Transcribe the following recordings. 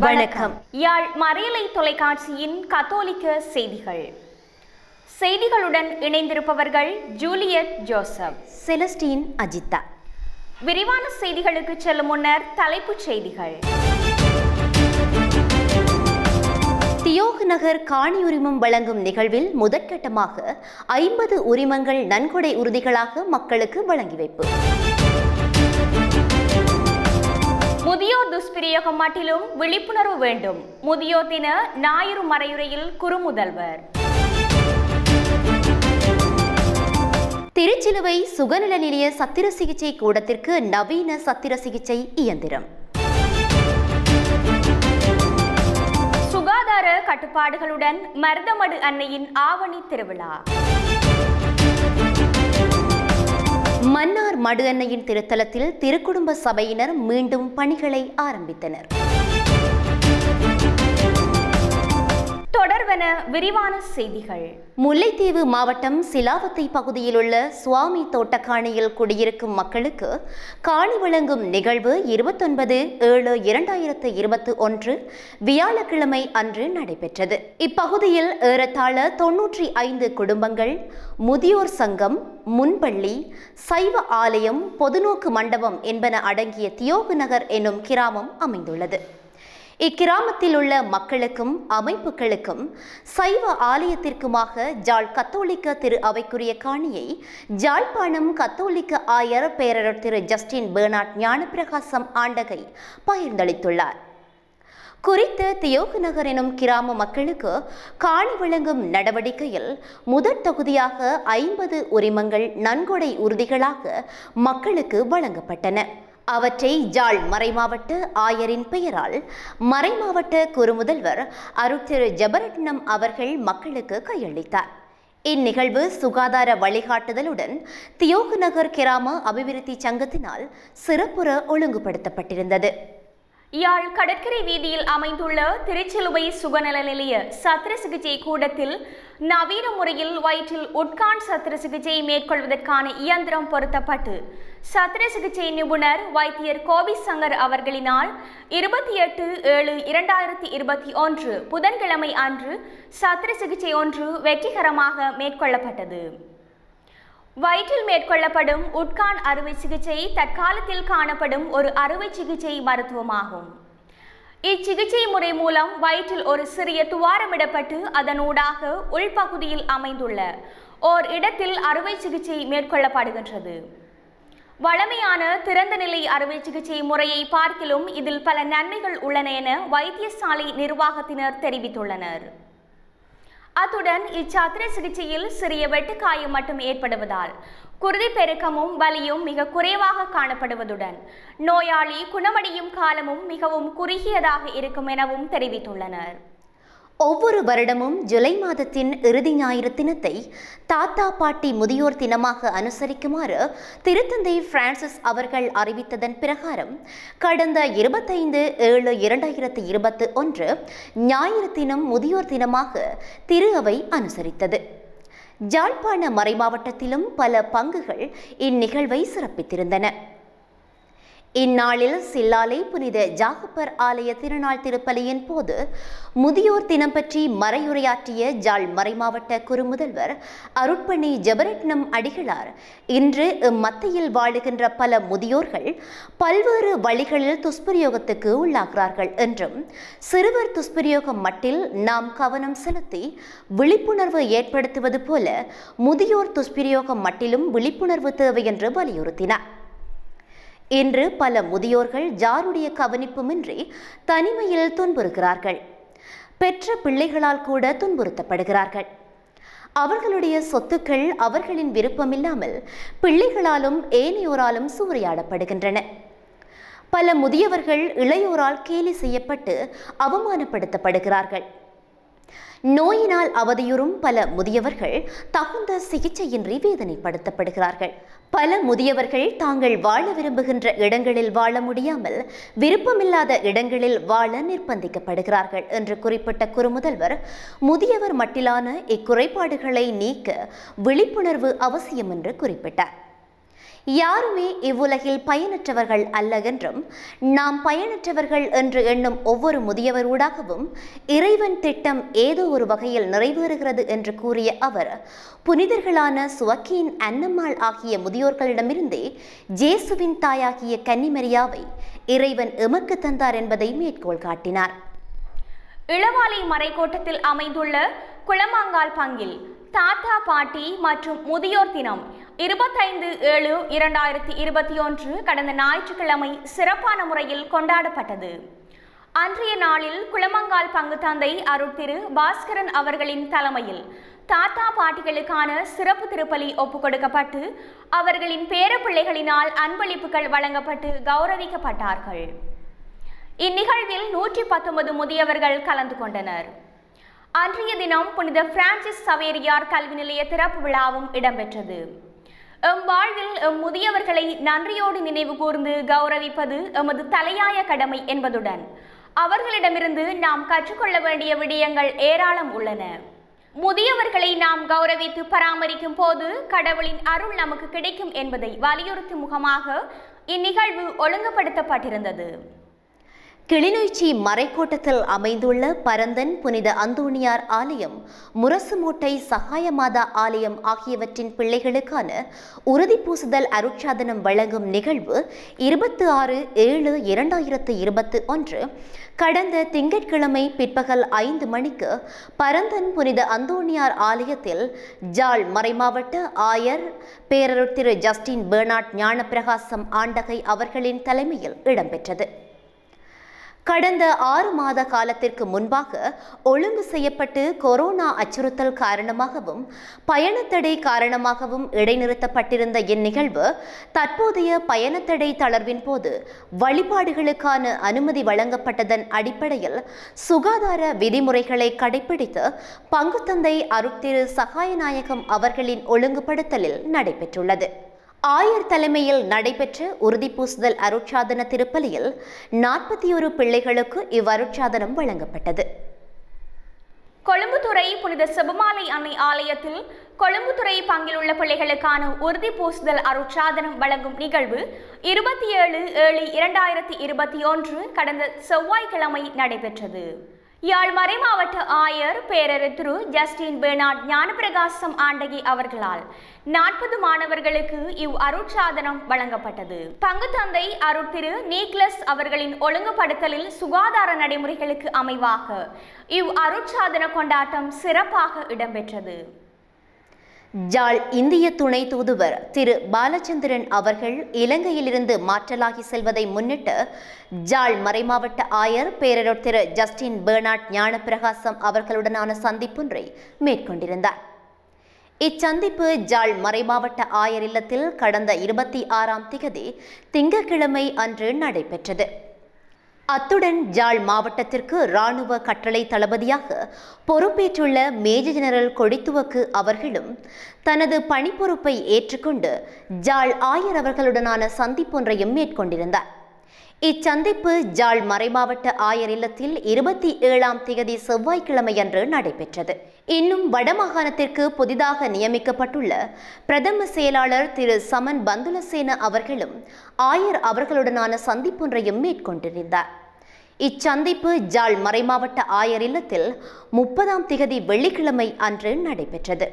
வணக்கம் யாழ் மறையலை தொலைக்காட்சியின் கத்தோலிக்க செய்திகள் செய்திகளுடன் இணைந்திருப்பவர்கள் ஜூலியட் ஜோசப் செலஸ்டீன் அஜிதா விரிவான செய்திகளுக்கு செல்லும் முன்னர் தலைப்புச் செய்திகள் தியோக் நகர் காணி உரிமம் வழங்கும் நிகழ்வில் முதற்கட்டமாக ஐம்பது உரிமங்கள் நன்கொடை உறுதிகளாக மக்களுக்கு வழங்கி வைப்பு முதியோர் துஷ்பிரயோகம் மட்டிலும் விழிப்புணர்வு வேண்டும் முதியோர் தின ஞாயிறு மறையுரையில் குறுமுதல்வர் திருச்சிலுவை சுகநல நிலைய சத்திர சிகிச்சை கூடத்திற்கு நவீன சத்திர சிகிச்சை இயந்திரம் சுகாதார கட்டுப்பாடுகளுடன் மருதமடு அன்னையின் ஆவணி திருவிழா மன்னார் மடு அன்னையின் திருத்தலத்தில் திருக்குடும்ப சபையினர் மீண்டும் பணிகளை ஆரம்பித்தனர் தொடர்வன விரிவான செய்திகள் முல்லைத்தீவு மாவட்டம் சிலாவத்தை பகுதியில் உள்ள சுவாமி தோட்டக்காணியில் குடியிருக்கும் மக்களுக்கு காணி வழங்கும் நிகழ்வு இருபத்தொன்பது ஏழு இரண்டாயிரத்து இருபத்தி ஒன்று வியாழக்கிழமை அன்று நடைபெற்றது இப்பகுதியில் ஏறத்தாழ தொன்னூற்றி ஐந்து குடும்பங்கள் முதியோர் சங்கம் முன்பள்ளி சைவ ஆலயம் பொதுநோக்கு மண்டபம் என்பன அடங்கிய தியோகு நகர் என்னும் கிராமம் அமைந்துள்ளது இக்கிராமத்தில் உள்ள மக்களுக்கும் அமைப்புகளுக்கும் சைவ ஆலயத்திற்குமாக ஜாழ் கத்தோலிக்க திரு அவைக்குரிய காணியை ஜாழ்ப்பாணம் கத்தோலிக்க ஆயர் பேரரர் திரு ஜஸ்டின் பேர்னாட் ஞானப்பிரகாசம் ஆண்டகை பகிர்ந்தளித்துள்ளார் குறித்த தியோகு நகர் எனும் கிராம மக்களுக்கு காணி வழங்கும் நடவடிக்கையில் முதற் தொகுதியாக ஐம்பது உரிமங்கள் நன்கொடை உறுதிகளாக மக்களுக்கு வழங்கப்பட்டன அவற்றை ஜாழ் மறைமாவட்ட ஆயரின் பெயரால் மறைமாவட்ட குறுமுதல்வர் அருட்திரு ஜபரட்னம் அவர்கள் மக்களுக்கு கையளித்தார் இந்நிகழ்வு சுகாதார வழிகாட்டுதலுடன் தியோகு நகர் கிராம அபிவிருத்தி சங்கத்தினால் சிறப்புற ஒழுங்குபடுத்தப்பட்டிருந்தது யாழ் கடற்கரை வீதியில் அமைந்துள்ள திருச்சிலுவை சுகநல நிலைய சத்திர சிகிச்சை கூடத்தில் நவீன முறையில் வயிற்றில் உட்கான் சத்திர சிகிச்சை மேற்கொள்வதற்கான இயந்திரம் பொருத்தப்பட்டு சத்திர சிகிச்சை நிபுணர் வைத்தியர் கோபி சங்கர் அவர்களினால் இருபத்தி எட்டு ஏழு இரண்டாயிரத்தி இருபத்தி ஒன்று புதன்கிழமை அன்று சத்திர சிகிச்சை ஒன்று வெற்றிகரமாக மேற்கொள்ளப்பட்டது வயிற்றில் மேற்கொள்ளப்படும் உட்கான் அறுவை சிகிச்சை தற்காலத்தில் காணப்படும் ஒரு அறுவை சிகிச்சை மருத்துவமாகும் இச்சிகிச்சை முறை மூலம் வயிற்றில் ஒரு சிறிய துவாரமிடப்பட்டு அதனூடாக உள்பகுதியில் அமைந்துள்ள ஓர் இடத்தில் அறுவை சிகிச்சை மேற்கொள்ளப்படுகின்றது வழமையான திறந்த நிலை அறுவை சிகிச்சை முறையை பார்க்கிலும் இதில் பல நன்மைகள் உள்ளன என வைத்தியசாலை நிர்வாகத்தினர் தெரிவித்துள்ளனர் அத்துடன் இச்சத்திர சிகிச்சையில் சிறிய வெட்டுக்காயம் மட்டும் ஏற்படுவதால் குருதி பெருக்கமும் வலியும் மிக குறைவாக காணப்படுவதுடன் நோயாளி குணமடையும் காலமும் மிகவும் குறுகியதாக இருக்கும் எனவும் தெரிவித்துள்ளனர் ஒவ்வொரு வருடமும் ஜூலை மாதத்தின் இறுதி ஞாயிறு தினத்தை தாத்தா பாட்டி முதியோர் தினமாக அனுசரிக்குமாறு திருத்தந்தை பிரான்சிஸ் அவர்கள் அறிவித்ததன் பிரகாரம் கடந்த இருபத்தைந்து ஏழு இரண்டாயிரத்தி இருபத்தி ஒன்று ஞாயிறு தினம் முதியோர் தினமாக திரு அவை அனுசரித்தது ஜாழ்ப்பாண மறைமாவட்டத்திலும் பல பங்குகள் இந்நிகழ்வை சிறப்பித்திருந்தன இந்நாளில் சில்லாலை புனித ஜாகப்பர் ஆலய திருநாள் திருப்பலியின் போது முதியோர் தினம் பற்றி மறையுரையாற்றிய ஜாழ் மறைமாவட்ட குறுமுதல்வர் அருட்பணி ஜபரட்னம் அடிகளார் இன்று இம்மத்தியில் வாழுகின்ற பல முதியோர்கள் பல்வேறு வழிகளில் துஷ்பிரயோகத்துக்கு உள்ளாகிறார்கள் என்றும் சிறுவர் துஷ்பிரயோகம் மட்டில் நாம் கவனம் செலுத்தி விழிப்புணர்வு ஏற்படுத்துவது போல முதியோர் துஷ்பிரயோகம் மட்டிலும் விழிப்புணர்வு தேவை என்று வலியுறுத்தினார் இன்று பல முதியோர்கள் ஜாருடைய கவனிப்புமின்றி தனிமையில் துன்புறுகிறார்கள் பெற்ற பிள்ளைகளால் கூட துன்புறுத்தப்படுகிறார்கள் அவர்களுடைய சொத்துக்கள் அவர்களின் விருப்பமில்லாமல் பிள்ளைகளாலும் ஏனையோராலும் சூறையாடப்படுகின்றன பல முதியவர்கள் இளையோரால் கேலி செய்யப்பட்டு அவமானப்படுத்தப்படுகிறார்கள் நோயினால் அவதியுறும் பல முதியவர்கள் தகுந்த சிகிச்சையின்றி வேதனைப்படுத்தப்படுகிறார்கள் பல முதியவர்கள் தாங்கள் வாழ விரும்புகின்ற இடங்களில் வாழ முடியாமல் விருப்பமில்லாத இடங்களில் வாழ நிர்பந்திக்கப்படுகிறார்கள் என்று குறிப்பிட்ட குறுமுதல்வர் முதியவர் மட்டிலான இக்குறைபாடுகளை நீக்க விழிப்புணர்வு அவசியம் என்று குறிப்பிட்டார் யாருமே இவ்வுலகில் பயனற்றவர்கள் அல்ல என்றும் நாம் பயனற்றவர்கள் என்று எண்ணும் ஒவ்வொரு முதியவரூடாகவும் இறைவன் திட்டம் ஏதோ ஒரு வகையில் நிறைவேறுகிறது என்று கூறிய அவர் புனிதர்களான சுவக்கியின் அன்னம்மாள் ஆகிய முதியோர்களிடமிருந்தே ஜேசுவின் தாயாகிய கன்னிமரியாவை இறைவன் எமக்கு தந்தார் என்பதை மேற்கோள் காட்டினார் இளவாலை மறைக்கோட்டத்தில் அமைந்துள்ள குளமாங்கால் பங்கில் தாத்தா பாட்டி மற்றும் முதியோர் தினம் இருபத்தைந்து ஏழு இரண்டாயிரத்தி இருபத்தி ஒன்று கடந்த ஞாயிற்றுக்கிழமை சிறப்பான முறையில் கொண்டாடப்பட்டது அன்றைய நாளில் குளமங்கால் பங்கு தந்தை அருட்திரு பாஸ்கரன் அவர்களின் தலைமையில் தாத்தா பாட்டிகளுக்கான சிறப்பு திருப்பலி ஒப்புக்கொடுக்கப்பட்டு அவர்களின் பேரப்பிள்ளைகளினால் அன்பளிப்புகள் வழங்கப்பட்டு கௌரவிக்கப்பட்டார்கள் இந்நிகழ்வில் நூற்றி பத்தொன்பது முதியவர்கள் கலந்து கொண்டனர் அன்றைய தினம் புனித பிரான்சிஸ் சவேரியார் கல்வி நிலைய திறப்பு விழாவும் இடம்பெற்றது எம் வாழ்வில் எம் முதியவர்களை நன்றியோடு நினைவு கூர்ந்து கௌரவிப்பது எமது தலையாய கடமை என்பதுடன் அவர்களிடமிருந்து நாம் கற்றுக்கொள்ள வேண்டிய விடயங்கள் ஏராளம் உள்ளன முதியவர்களை நாம் கௌரவித்து பராமரிக்கும் போது கடவுளின் அருள் நமக்கு கிடைக்கும் என்பதை வலியுறுத்தும் முகமாக இந்நிகழ்வு ஒழுங்குபடுத்தப்பட்டிருந்தது கிளிநொச்சி மறைக்கோட்டத்தில் அமைந்துள்ள பரந்தன் புனித அந்தோணியார் ஆலயம் முரசுமூட்டை சகாயமாதா ஆலயம் ஆகியவற்றின் பிள்ளைகளுக்கான உறுதி பூசுதல் அருட்சாதனம் வழங்கும் நிகழ்வு இருபத்தி ஆறு ஏழு இரண்டாயிரத்து இருபத்தி ஒன்று கடந்த திங்கட்கிழமை பிற்பகல் ஐந்து மணிக்கு பரந்தன் புனித அந்தோணியார் ஆலயத்தில் ஜாழ் மறைமாவட்ட ஆயர் பேரருட் திரு ஜஸ்டின் பெர்னாட் ஞானப்பிரகாசம் ஆண்டகை அவர்களின் தலைமையில் இடம்பெற்றது கடந்த ஆறு மாத காலத்திற்கு முன்பாக ஒழுங்கு செய்யப்பட்டு கொரோனா அச்சுறுத்தல் காரணமாகவும் பயணத்தடை காரணமாகவும் இடைநிறுத்தப்பட்டிருந்த இந்நிகழ்வு தற்போதைய பயணத்தடை தளர்வின் போது வழிபாடுகளுக்கான அனுமதி வழங்கப்பட்டதன் அடிப்படையில் சுகாதார விதிமுறைகளை கடைபிடித்து பங்குத்தந்தை அருட்திரு சகாயநாயகம் அவர்களின் ஒழுங்குபடுத்தலில் நடைபெற்றுள்ளது ஆயர் தலைமையில் நடைபெற்ற உறுதிப்பூசுதல் அருட்சாதன திருப்பலியில் நாற்பத்தி ஒரு பிள்ளைகளுக்கு இவ்வருட்சாதனம் வழங்கப்பட்டது கொழும்புத்துறை புனித செபமாலை அன்னை ஆலயத்தில் கொழும்புத்துறை பங்கில் உள்ள பிள்ளைகளுக்கான உறுதி பூசுதல் அருட்சாதனம் வழங்கும் நிகழ்வு இருபத்தி ஏழு ஏழு இரண்டாயிரத்தி இருபத்தி ஒன்று கடந்த செவ்வாய்க்கிழமை நடைபெற்றது யாழ் மறைமாவட்ட ஆயர் பேரரு திரு ஜஸ்டின் பெர்னாட் ஞானப்பிரகாசம் ஆண்டகி அவர்களால் நாற்பது மாணவர்களுக்கு இவ் அருட்சாதனம் வழங்கப்பட்டது பங்கு தந்தை அருட்திரு நீக்லஸ் அவர்களின் ஒழுங்குபடுத்தலில் சுகாதார நடைமுறைகளுக்கு அமைவாக இவ் அருட்சாதன கொண்டாட்டம் சிறப்பாக இடம்பெற்றது ஜாழ் இந்திய துணை தூதுவர் திரு பாலச்சந்திரன் அவர்கள் இலங்கையிலிருந்து மாற்றலாகி செல்வதை முன்னிட்டு ஜாழ் மறைமாவட்ட ஆயர் பேரரொட் திரு ஜஸ்டின் பெர்னாட் ஞானப்பிரகாசம் அவர்களுடனான சந்திப்பொன்றை மேற்கொண்டிருந்தார் இச்சந்திப்பு ஜாழ் மறைமாவட்ட ஆயர் இல்லத்தில் கடந்த இருபத்தி ஆறாம் திகதி திங்கட்கிழமை அன்று நடைபெற்றது அத்துடன் ஜாழ் மாவட்டத்திற்கு இராணுவ கட்டளை தளபதியாக பொறுப்பேற்றுள்ள மேஜர் ஜெனரல் கொடித்துவக்கு அவர்களும் தனது பணிப்பொறுப்பை ஏற்றுக்கொண்டு ஜாழ் ஆயர் அவர்களுடனான சந்திப்பொன்றையும் மேற்கொண்டிருந்தார் இச்சந்திப்பு ஜாழ் மறைமாவட்ட ஆயர் இல்லத்தில் இருபத்தி ஏழாம் திகதி செவ்வாய்க்கிழமையன்று நடைபெற்றது இன்னும் வடமாகாணத்திற்கு புதிதாக நியமிக்கப்பட்டுள்ள பிரதம செயலாளர் திரு சமன் பந்துலசேன அவர்களும் ஆயர் அவர்களுடனான சந்திப்பொன்றையும் மேற்கொண்டிருந்தார் இச்சந்திப்பு ஜாழ் மறைமாவட்ட ஆயர் இல்லத்தில் முப்பதாம் திகதி வெள்ளிக்கிழமை அன்று நடைபெற்றது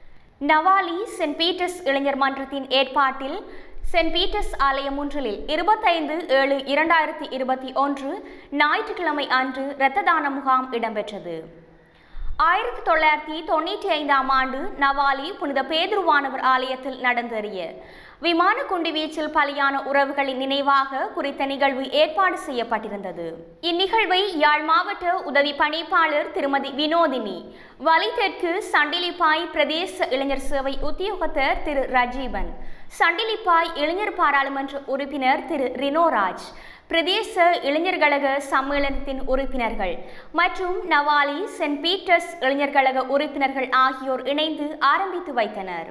நவாலி சென்ட் பீட்டர்ஸ் இளைஞர் மன்றத்தின் ஏற்பாட்டில் சென்ட் பீட்டர்ஸ் ஆலயம் ஒன்றில் இருபத்தைந்து ஏழு இரண்டாயிரத்தி இருபத்தி ஒன்று ஞாயிற்றுக்கிழமை அன்று இரத்த தான முகாம் இடம்பெற்றது ஆயிரத்தி தொள்ளாயிரத்தி தொண்ணூற்றி ஐந்தாம் ஆண்டு நவாலி புனித பேதுருவானவர் ஆலயத்தில் நடந்தேறிய விமான குண்டு வீச்சில் பலியான உறவுகளின் நினைவாக குறித்த நிகழ்வு ஏற்பாடு செய்யப்பட்டிருந்தது இந்நிகழ்வை யாழ் மாவட்ட உதவி பணிப்பாளர் திருமதி வினோதினி வலி தெற்கு சண்டிலிப்பாய் பிரதேச இளைஞர் சேவை உத்தியோகத்தர் திரு ரஜீவன் சண்டிலிப்பாய் இளைஞர் பாராளுமன்ற உறுப்பினர் திரு ரினோராஜ் பிரதேச இளைஞர் கழக சம்மேளனத்தின் உறுப்பினர்கள் மற்றும் நவாலி சென்ட் பீட்டர்ஸ் இளைஞர் கழக உறுப்பினர்கள் ஆகியோர் இணைந்து ஆரம்பித்து வைத்தனர்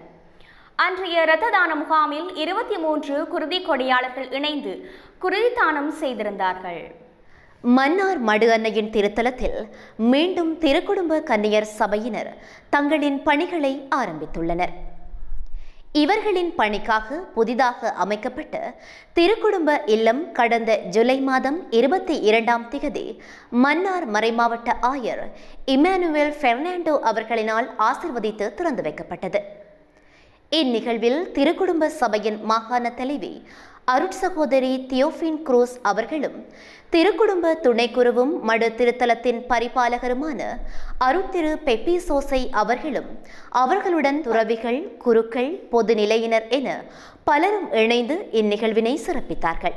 அன்றைய இரத்த தான முகாமில் இருபத்தி மூன்று குருதி கொடியாளர்கள் இணைந்து குருதி தானம் செய்திருந்தார்கள் மன்னார் மடு அன்னையின் திருத்தலத்தில் மீண்டும் திருக்குடும்ப கன்னியர் சபையினர் தங்களின் பணிகளை ஆரம்பித்துள்ளனர் இவர்களின் பணிக்காக புதிதாக அமைக்கப்பட்ட திருக்குடும்ப இல்லம் கடந்த ஜூலை மாதம் இருபத்தி இரண்டாம் திகதி மன்னார் மறைமாவட்ட ஆயர் இமானுவேல் பெர்னாண்டோ அவர்களினால் ஆசிர்வதித்து திறந்து வைக்கப்பட்டது இந்நிகழ்வில் திருக்குடும்ப சபையின் மாகாண தலைவி அருட்சகோதரி தியோஃபின் குரூஸ் அவர்களும் திருக்குடும்ப துணைக்குருவும் மடு திருத்தலத்தின் பரிபாலகருமான அருட்திரு பெப்பி சோசை அவர்களும் அவர்களுடன் துறவிகள் குருக்கள் பொது நிலையினர் என பலரும் இணைந்து இந்நிகழ்வினை சிறப்பித்தார்கள்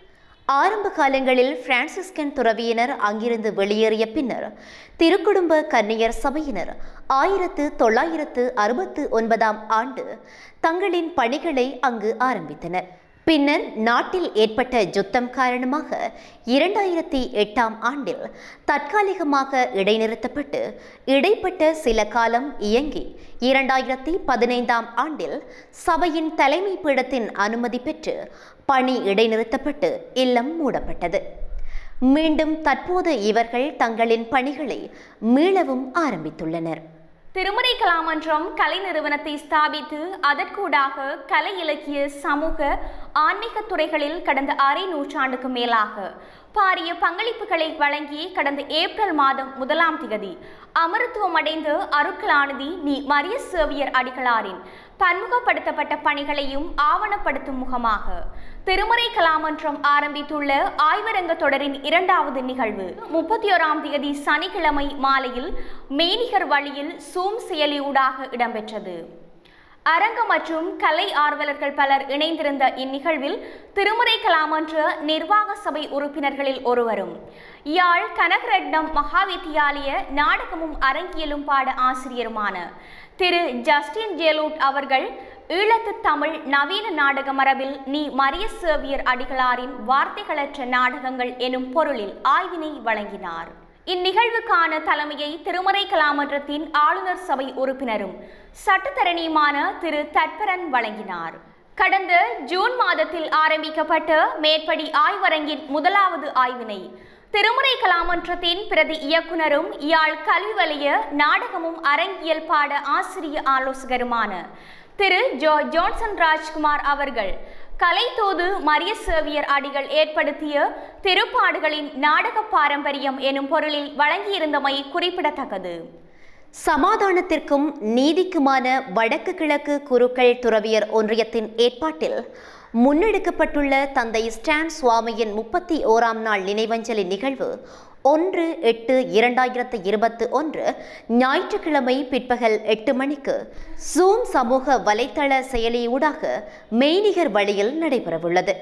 ஆரம்ப காலங்களில் பிரான்சிஸ்கன் துறவியினர் அங்கிருந்து வெளியேறிய பின்னர் திருக்குடும்ப கன்னியர் சபையினர் ஆயிரத்து தொள்ளாயிரத்து அறுபத்து ஒன்பதாம் ஆண்டு தங்களின் பணிகளை அங்கு ஆரம்பித்தனர் பின்னர் நாட்டில் ஏற்பட்ட யுத்தம் காரணமாக இரண்டாயிரத்தி எட்டாம் ஆண்டில் தற்காலிகமாக இடைநிறுத்தப்பட்டு இடைப்பட்ட சில காலம் இயங்கி இரண்டாயிரத்தி பதினைந்தாம் ஆண்டில் சபையின் தலைமை பீடத்தின் அனுமதி பெற்று பணி இடைநிறுத்தப்பட்டு இல்லம் மூடப்பட்டது மீண்டும் தற்போது இவர்கள் தங்களின் பணிகளை மீளவும் ஆரம்பித்துள்ளனர் திருமுறை கலாமன்றம் கலை நிறுவனத்தை ஸ்தாபித்து அதற்கூடாக கலை இலக்கிய சமூக ஆன்மீக துறைகளில் கடந்த அரை நூற்றாண்டுக்கு மேலாக பாரிய பங்களிப்புகளை வழங்கி கடந்த ஏப்ரல் மாதம் முதலாம் திகதி அமரத்துவம் அடைந்த அருட்கலாநிதி நீ மரிய சேவியர் அடிகளாரின் பன்முகப்படுத்தப்பட்ட பணிகளையும் ஆவணப்படுத்தும் முகமாக திருமுறை கலாமன்றம் ஆரம்பித்துள்ள ஆய்வரங்க தொடரின் இரண்டாவது நிகழ்வு முப்பத்தி ஓராம் தேதி சனிக்கிழமை மாலையில் மெய்நிகர் வழியில் சூம் செயலியூடாக இடம்பெற்றது அரங்க மற்றும் கலை ஆர்வலர்கள் பலர் இணைந்திருந்த இந்நிகழ்வில் திருமுறை கலாமன்ற நிர்வாக சபை உறுப்பினர்களில் ஒருவரும் யாழ் கனகரட்னம் மகாவித்தியாலய நாடகமும் அரங்கியலும் பாட ஆசிரியருமான திரு ஜஸ்டின் ஜேலூட் அவர்கள் ஈழத்து தமிழ் நவீன நாடக மரபில் நீ மரிய சேவியர் அடிகளாரின் வார்த்தைகளற்ற நாடகங்கள் எனும் பொருளில் ஆய்வினை வழங்கினார் இந்நிகழ்வுக்கான தலைமையை திருமறை கலாமன்றத்தின் ஆளுநர் சபை உறுப்பினரும் சட்டத்தரணியுமான திரு தட்பரன் வழங்கினார் கடந்த ஜூன் மாதத்தில் ஆரம்பிக்கப்பட்ட மேற்படி ஆய்வரங்கின் முதலாவது ஆய்வினை திருமுறை கலாமன்றத்தின் பிரதி இயக்குனரும் யாழ் கல்வி வலய நாடகமும் அரங்கியல் பாட ஆசிரிய ஆலோசகருமான திரு ஜோ ஜோன்சன் ராஜ்குமார் அவர்கள் கலைத்தோது மரிய சேவியர் அடிகள் ஏற்படுத்திய திருப்பாடுகளின் நாடக பாரம்பரியம் எனும் பொருளில் வழங்கியிருந்தமை குறிப்பிடத்தக்கது சமாதானத்திற்கும் நீதிக்குமான வடக்கு கிழக்கு குருக்கள் துறவியர் ஒன்றியத்தின் ஏற்பாட்டில் முன்னெடுக்கப்பட்டுள்ள தந்தை ஸ்டான் சுவாமியின் முப்பத்தி ஓராம் நாள் நினைவஞ்சலி நிகழ்வு ஒன்று எட்டு இரண்டாயிரத்து இருபத்து ஒன்று ஞாயிற்றுக்கிழமை பிற்பகல் எட்டு மணிக்கு ஜூம் சமூக வலைத்தள செயலியூடாக மெய்நிகர் வழியில் நடைபெறவுள்ளது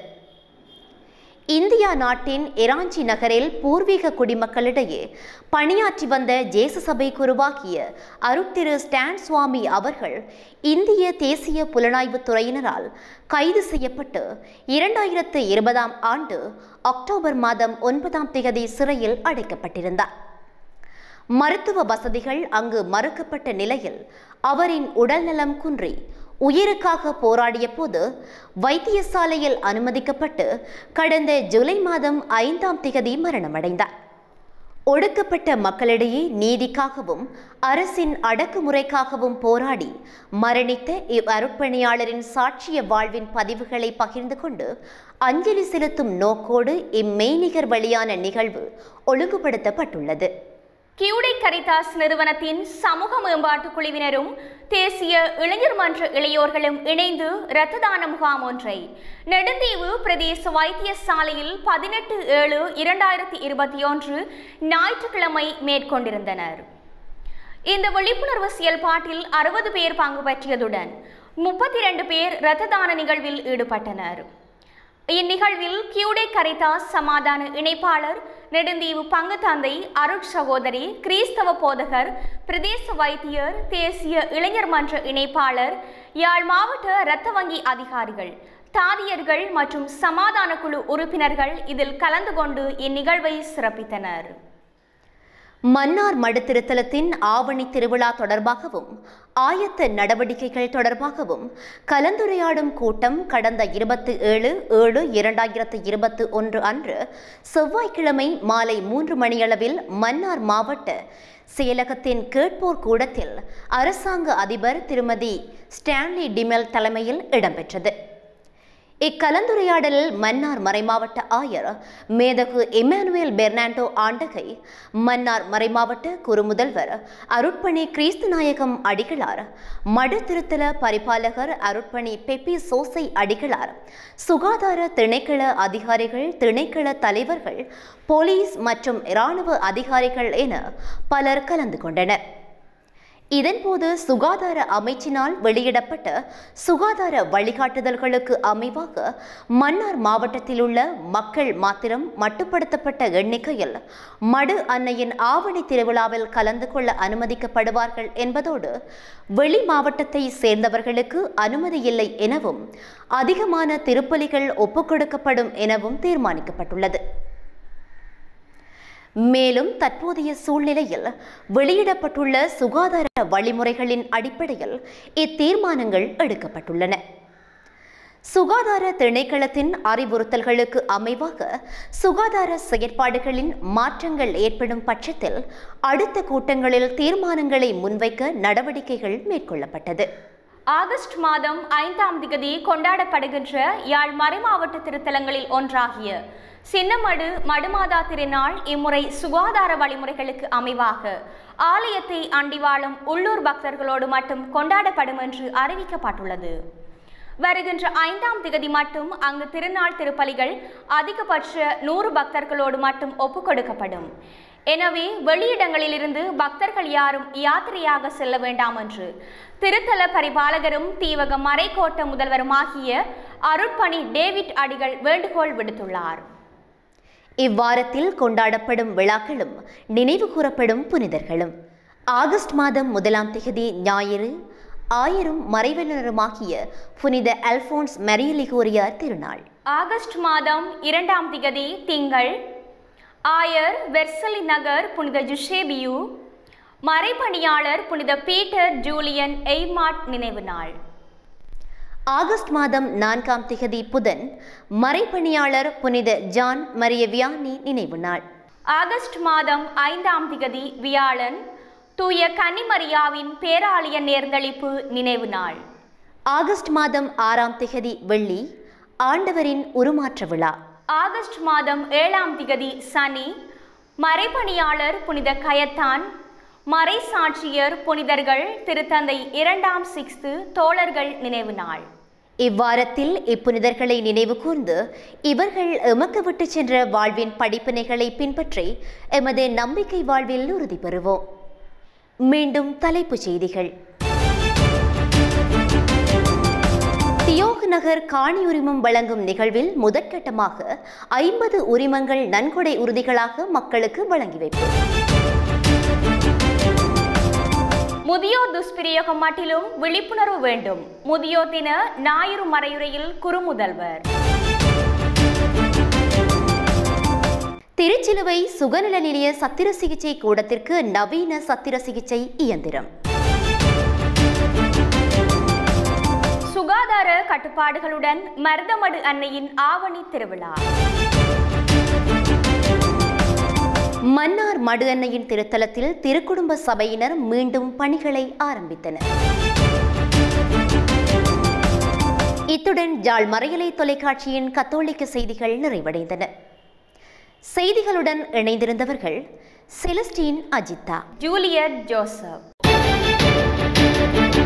இந்தியா நாட்டின் எராஞ்சி நகரில் பூர்வீக குடிமக்களிடையே பணியாற்றி வந்த ஜேசு சபை குருவாகிய அருட்திரு ஸ்டான் சுவாமி அவர்கள் இந்திய தேசிய புலனாய்வுத் துறையினரால் கைது செய்யப்பட்டு இரண்டாயிரத்து இருபதாம் ஆண்டு அக்டோபர் மாதம் ஒன்பதாம் திகதி சிறையில் அடைக்கப்பட்டிருந்தார் மருத்துவ வசதிகள் அங்கு மறுக்கப்பட்ட நிலையில் அவரின் உடல்நலம் குன்றி உயிருக்காக போராடிய போது வைத்தியசாலையில் அனுமதிக்கப்பட்டு கடந்த ஜூலை மாதம் ஐந்தாம் திகதி மரணமடைந்தார் ஒடுக்கப்பட்ட மக்களிடையே நீதிக்காகவும் அரசின் அடக்குமுறைக்காகவும் போராடி மரணித்த இவ் அருட்பணியாளரின் சாட்சிய வாழ்வின் பதிவுகளை பகிர்ந்து கொண்டு அஞ்சலி செலுத்தும் நோக்கோடு இம்மெய்நிகர் வழியான நிகழ்வு ஒழுங்குபடுத்தப்பட்டுள்ளது கியூடை கரிதாஸ் நிறுவனத்தின் சமூக மேம்பாட்டு குழுவினரும் தேசிய இளைஞர் மன்ற இளையோர்களும் இணைந்து இரத்த தான முகாம் ஒன்றை நெடுந்தீவு பிரதேச வைத்தியசாலையில் பதினெட்டு ஏழு இரண்டாயிரத்தி இருபத்தி ஒன்று ஞாயிற்றுக்கிழமை மேற்கொண்டிருந்தனர் இந்த விழிப்புணர்வு செயல்பாட்டில் அறுபது பேர் பங்கு பற்றியதுடன் முப்பத்தி இரண்டு பேர் இரத்த தான நிகழ்வில் ஈடுபட்டனர் இந்நிகழ்வில் கியூடே கரிதாஸ் சமாதான இணைப்பாளர் நெடுந்தீவு பங்கு தந்தை அருட் சகோதரி கிறிஸ்தவ போதகர் பிரதேச வைத்தியர் தேசிய இளைஞர் மன்ற இணைப்பாளர் யாழ் மாவட்ட இரத்த வங்கி அதிகாரிகள் தாதியர்கள் மற்றும் சமாதான குழு உறுப்பினர்கள் இதில் கலந்து கொண்டு இந்நிகழ்வை சிறப்பித்தனர் மன்னார் மடு திருத்தலத்தின் ஆவணி திருவிழா தொடர்பாகவும் ஆயத்த நடவடிக்கைகள் தொடர்பாகவும் கலந்துரையாடும் கூட்டம் கடந்த இருபத்தி ஏழு ஏழு இரண்டாயிரத்து இருபத்தி ஒன்று அன்று செவ்வாய்க்கிழமை மாலை மூன்று மணியளவில் மன்னார் மாவட்ட செயலகத்தின் கேட்போர் கூடத்தில் அரசாங்க அதிபர் திருமதி ஸ்டான்லி டிமெல் தலைமையில் இடம்பெற்றது இக்கலந்துரையாடலில் மன்னார் மறைமாவட்ட ஆயர் மேதகு இமானுவேல் பெர்னாண்டோ ஆண்டகை மன்னார் மறைமாவட்ட குறுமுதல்வர் அருட்பணி கிறிஸ்துநாயகம் அடிகளார் மடு திருத்தல பரிபாலகர் அருட்பணி பெப்பி சோசை அடிகளார் சுகாதார திணைக்கள அதிகாரிகள் திணைக்கள தலைவர்கள் போலீஸ் மற்றும் இராணுவ அதிகாரிகள் என பலர் கலந்து கொண்டனர் இதன்போது சுகாதார அமைச்சினால் வெளியிடப்பட்ட சுகாதார வழிகாட்டுதல்களுக்கு அமைவாக மன்னார் மாவட்டத்தில் உள்ள மக்கள் மாத்திரம் மட்டுப்படுத்தப்பட்ட எண்ணிக்கையில் மடு அன்னையின் ஆவணி திருவிழாவில் கலந்து கொள்ள அனுமதிக்கப்படுவார்கள் என்பதோடு வெளி மாவட்டத்தை சேர்ந்தவர்களுக்கு அனுமதி இல்லை எனவும் அதிகமான திருப்பலிகள் ஒப்புக்கொடுக்கப்படும் எனவும் தீர்மானிக்கப்பட்டுள்ளது மேலும் தற்போதைய சூழ்நிலையில் வெளியிடப்பட்டுள்ள சுகாதார வழிமுறைகளின் அடிப்படையில் இத்தீர்மானங்கள் எடுக்கப்பட்டுள்ளன சுகாதார திணைக்களத்தின் அறிவுறுத்தல்களுக்கு அமைவாக சுகாதார செயற்பாடுகளின் மாற்றங்கள் ஏற்படும் பட்சத்தில் அடுத்த கூட்டங்களில் தீர்மானங்களை முன்வைக்க நடவடிக்கைகள் மேற்கொள்ளப்பட்டது ஆகஸ்ட் மாதம் ஐந்தாம் திகதி கொண்டாடப்படுகின்ற யாழ் மறைமாவட்ட திருத்தலங்களில் ஒன்றாகிய சின்னமடு மடுமாதா திருநாள் இம்முறை சுகாதார வழிமுறைகளுக்கு அமைவாக ஆலயத்தை அண்டி வாழும் உள்ளூர் பக்தர்களோடு மட்டும் கொண்டாடப்படும் என்று அறிவிக்கப்பட்டுள்ளது வருகின்ற ஐந்தாம் திகதி மட்டும் அங்கு திருநாள் திருப்பலிகள் அதிகபட்ச நூறு பக்தர்களோடு மட்டும் ஒப்புக்கொடுக்கப்படும் எனவே வெளியிடங்களிலிருந்து பக்தர்கள் யாரும் யாத்திரையாக செல்ல வேண்டாம் என்று திருத்தல பரிபாலகரும் தீவக மறைக்கோட்ட முதல்வருமாகிய அருட்பணி டேவிட் அடிகள் வேண்டுகோள் விடுத்துள்ளார் இவ்வாரத்தில் கொண்டாடப்படும் விழாக்களும் நினைவு கூறப்படும் புனிதர்களும் ஆகஸ்ட் மாதம் முதலாம் திகதி ஞாயிறு ஆயிரம் மறைவினருமாகிய புனித அல்போன்ஸ் மரியலிகோரியார் திருநாள் ஆகஸ்ட் மாதம் இரண்டாம் திகதி திங்கள் ஆயர் வெர்சலி நகர் புனித ஜுஷேபியு மறைபணியாளர் புனித பீட்டர் ஜூலியன் எய்மாட் நினைவு நாள் ஆகஸ்ட் மாதம் நான்காம் திகதி புதன் மறைப்பணியாளர் புனித ஜான் மரிய வியானி நினைவு நாள் ஆகஸ்ட் மாதம் ஐந்தாம் திகதி வியாழன் தூய கன்னிமரியாவின் பேராலய நேர்ந்தளிப்பு நினைவு நாள் ஆகஸ்ட் மாதம் ஆறாம் திகதி வெள்ளி ஆண்டவரின் உருமாற்ற விழா ஆகஸ்ட் மாதம் ஏழாம் திகதி சனி மறைபணியாளர் புனித கயத்தான் மறை சாட்சியர் புனிதர்கள் திருத்தந்தை இரண்டாம் சிக்ஸ்து தோழர்கள் நினைவு நாள் இவ்வாரத்தில் இப்புனிதர்களை நினைவு கூர்ந்து இவர்கள் எமக்கு விட்டு சென்ற வாழ்வின் படிப்பினைகளை பின்பற்றி எமது நம்பிக்கை வாழ்வில் உறுதி பெறுவோம் மீண்டும் தலைப்புச் செய்திகள் தியோக் நகர் காணி உரிமம் வழங்கும் நிகழ்வில் முதற்கட்டமாக ஐம்பது உரிமங்கள் நன்கொடை உறுதிகளாக மக்களுக்கு வழங்கி வைப்பு முதியோர் துஷ்பிரயோகம் மட்டிலும் விழிப்புணர்வு வேண்டும் முதியோர் தின ஞாயிறு மறையுறையில் குறுமுதல்வர் திருச்சிலுவை சுகநல நிலைய சத்திர சிகிச்சை கூடத்திற்கு நவீன சத்திர சிகிச்சை இயந்திரம் சுகாதார கட்டுப்பாடுகளுடன் மருதமடு அன்னையின் ஆவணி திருவிழா மன்னார் மடு அன்னையின் திருத்தலத்தில் திருக்குடும்ப சபையினர் மீண்டும் பணிகளை ஆரம்பித்தனர் இத்துடன் ஜாழ் மறையலை தொலைக்காட்சியின் கத்தோலிக்க செய்திகள் நிறைவடைந்தன செய்திகளுடன் இணைந்திருந்தவர்கள் செலஸ்டீன் அஜிதா ஜூலியட் ஜோசப்